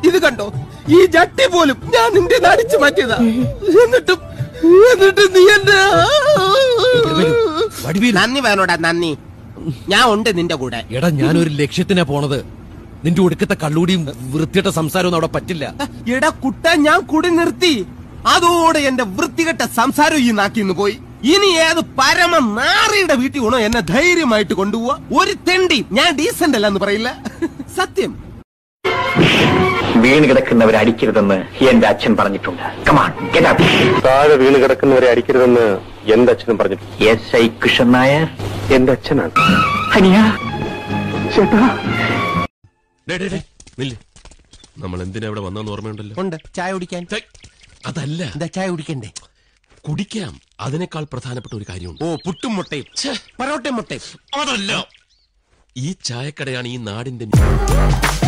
ഇത് കണ്ടോ ഈ ജട്ടി പോലും ഞാൻ നിന്റെ അടിച്ചു മാറ്റിയതാ എന്നിട്ടും എന്നിട്ട് നീ എന്നെ നന്ദി വേണോടാ നന്ദി ഞാൻ ഉണ്ട് നിന്റെ കൂടെ എടാ ഞാനൊരു ലക്ഷ്യത്തിനാ പോണത് നിന്റെ ഒടുക്കത്തെ കള്ളൂടിയും വൃത്തിയിട്ട സംസാരമൊന്നും അവിടെ പറ്റില്ല എടാ കുട്ട ഞാൻ കുടി നിർത്തി അതോടെ എന്റെ വൃത്തികെട്ട സംസാരം ഈ നാക്കിന്ന് പോയി ഇനി ഏത് പരമ നാറിയുടെ വീട്ടിൽ വേണോ എന്നെ ധൈര്യമായിട്ട് കൊണ്ടുപോവാ ഒരു തെണ്ടി ഞാൻ ഡീസന്റ് അല്ല എന്ന് പറയില്ല സത്യം വീണ് കിടക്കുന്നവരെ അടിക്കരുതെന്ന് എന്റെ അച്ഛൻ പറഞ്ഞിട്ടുണ്ട് കമാൺ താഴെ വീണ് കിടക്കുന്നവരെ അടിക്കരുതെന്ന് എന്റെ അച്ഛനും പറഞ്ഞിട്ടുണ്ട് എസ് ഐ കൃഷ്ണൻ നായർ എന്റെ അച്ഛനാണ് ഹനിയ ചേട്ടാ നമ്മൾ എന്തിനാ ഇവിടെ വന്നെന്ന് ഓർമ്മയുണ്ടല്ലോ ഉണ്ട് ചായ കുടിക്കാൻ ഛെ, അതല്ല എന്താ ചായ കുടിക്കണ്ടേ കുടിക്കാം അതിനേക്കാൾ പ്രധാനപ്പെട്ട ഒരു കാര്യമുണ്ട് ഓ പുട്ടും മുട്ടയും ഛെ, പൊറോട്ടയും മുട്ടയും അതല്ല ഈ ചായക്കടയാണ് ഈ നാടിന്റെ